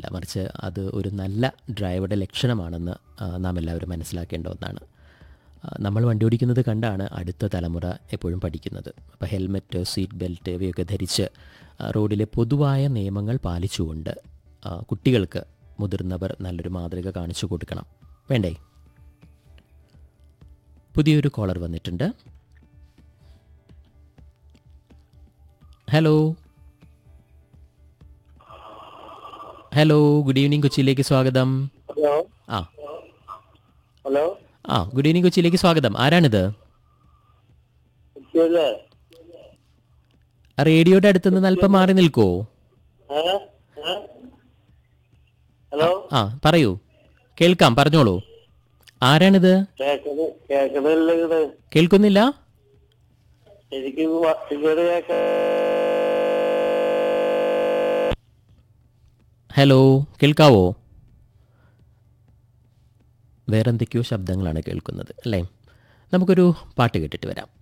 മറിച്ച് അത് ഒരു നല്ല ഡ്രൈവറുടെ ലക്ഷണമാണെന്ന് ആ, നാം എല്ലാവരും മനസ്സിലാക്കേണ്ട ഒന്നാണ് ആ, നമ്മൾ വണ്ടി ഓടിക്കുന്നത് കണ്ടാണ് അടുത്ത തലമുറ എപ്പോഴും പഠിക്കുന്നത് അപ്പോൾ ഹെൽമെറ്റ് സീറ്റ് ബെൽറ്റ് ഇവയൊക്കെ ധരിച്ച് ആ, റോഡിലെ പൊതുവായ നിയമങ്ങൾ പാലിച്ചുകൊണ്ട് ആ, കുട്ടികൾക്ക് മുതിർന്നവർ നല്ലൊരു മാതൃക കാണിച്ചു കൊടുക്കണം വേണ്ടേ പുതിയൊരു കോളർ വന്നിട്ടുണ്ട് ഹലോ ഹലോ ഗുഡ് ഈവനിങ് കൊച്ചിയിലേക്ക് സ്വാഗതം ഹലോ ആ ഹലോ ആ ഗുഡ് ഈവനിങ് കൊച്ചിയിലേക്ക് സ്വാഗതം ആരാണിത് ഇല്ലേ ആ റേഡിയോയുടെ അടുത്ത് നിന്ന് അല്പം മാറി നിൽക്കോ ഏ ഏ? ഹലോ ആ പറയൂ കേൾക്കാം പറഞ്ഞോളൂ ആരാണിത് കേക്കത് കേക്കതല്ല ഇത് കേൾക്കുന്നില്ല എനിക്ക് ഇങ്ങോട്ട് കേക്ക ഹലോ കേൾക്കാവോ വേറെന്തൊക്കെയോ ശബ്ദങ്ങളാണ് കേൾക്കുന്നത് അല്ലേ നമുക്കൊരു പാട്ട് കേട്ടിട്ട് വരാം